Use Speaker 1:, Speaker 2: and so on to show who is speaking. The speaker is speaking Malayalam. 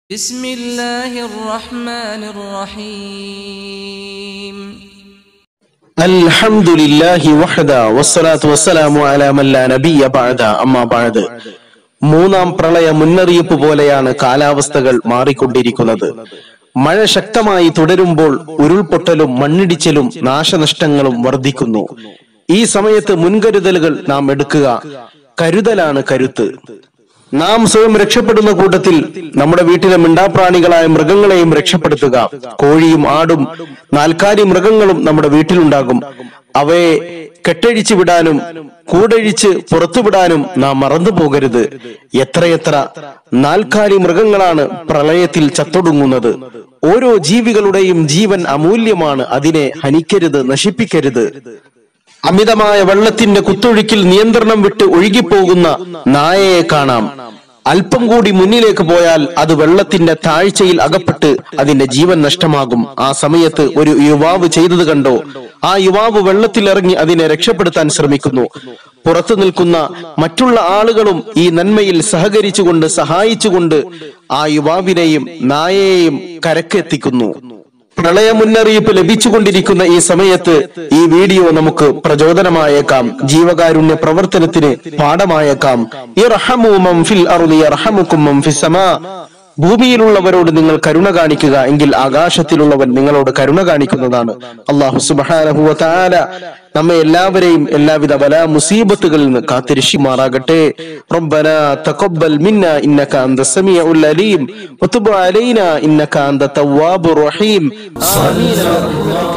Speaker 1: بسم الله الرحمن الرحيم
Speaker 2: الحمد لله وحده والصلاة والسلام على من لا نبي بعد أما بعد മൂന്നാം പ്രളയ മുന്നറിയിപ്പ് പോലെയാണ് കാലാവസ്ഥകൾ മാറിക്കൊണ്ടിരിക്കുന്നത് മഴ ശക്തമായി തുടരുമ്പോൾ ഉരുൾപൊട്ടലും മണ്ണിടിച്ചിലും നാശനഷ്ടങ്ങളും വർദ്ധിക്കുന്നു ഈ സമയത്ത് മുൻകരുതലുകൾ നാം എടുക്കുക കരുതലാണ് കരുത്ത് നാം സ്വയം രക്ഷപ്പെടുന്ന കൂട്ടത്തിൽ നമ്മുടെ വീട്ടിലെ മിണ്ടാപ്രാണികളായ മൃഗങ്ങളെയും രക്ഷപ്പെടുത്തുക കോഴിയും ആടും നാൽക്കാലി മൃഗങ്ങളും നമ്മുടെ വീട്ടിലുണ്ടാകും അവയെ കെട്ടഴിച്ചു വിടാനും കൂടഴിച്ച് പുറത്തുവിടാനും നാം മറന്നു പോകരുത് എത്രയെത്ര നാൽക്കാലി മൃഗങ്ങളാണ് പ്രളയത്തിൽ ചത്തൊടുങ്ങുന്നത് ഓരോ ജീവികളുടെയും ജീവൻ അമൂല്യമാണ് അതിനെ ഹനിക്കരുത് നശിപ്പിക്കരുത് അമിതമായ വെള്ളത്തിന്റെ കുത്തൊഴുക്കിൽ നിയന്ത്രണം വിട്ട് ഒഴുകിപ്പോകുന്ന നായയെ കാണാം അല്പം കൂടി മുന്നിലേക്ക് പോയാൽ അത് വെള്ളത്തിന്റെ താഴ്ചയിൽ അകപ്പെട്ട് അതിന്റെ ജീവൻ നഷ്ടമാകും ആ സമയത്ത് ഒരു യുവാവ് ചെയ്തത് കണ്ടോ ആ യുവാവ് വെള്ളത്തിലിറങ്ങി അതിനെ രക്ഷപ്പെടുത്താൻ ശ്രമിക്കുന്നു പുറത്തു നിൽക്കുന്ന മറ്റുള്ള ആളുകളും ഈ നന്മയിൽ സഹകരിച്ചുകൊണ്ട് സഹായിച്ചുകൊണ്ട് ആ യുവാവിനെയും നായയെയും കരക്കെത്തിക്കുന്നു പ്രളയ മുന്നറിയിപ്പ് ലഭിച്ചുകൊണ്ടിരിക്കുന്ന ഈ സമയത്ത് ഈ വീഡിയോ നമുക്ക് പ്രചോദനമായേക്കാം ജീവകാരുണ്യ പ്രവർത്തനത്തിന് പാഠമായേക്കാം ഇർഹമു മൻ ഫിൽ അർളി യർഹമുക്കും മൻ ഫിസ് സമാ ഭൂമിയിലുള്ളവരോട് നിങ്ങൾ കരുണ കാണിക്കുക എങ്കിൽ ആകാശത്തിലുള്ളവൻ നിങ്ങളോട് കരുണ കാണിക്കുന്നതാണ് അള്ളാഹു സുബ്ഹാനഹു വ തആല നമ്മെ എല്ലാവരെയും എല്ലാവിധ വല മുസീബത്തുകളിൽ നിന്ന് കാത്തിരക്ഷിമാറാകട്ടെ ربنا تقبل منا انك انت السميع العليم وتب علينا انك انت التواب الرحيم آمين يا رب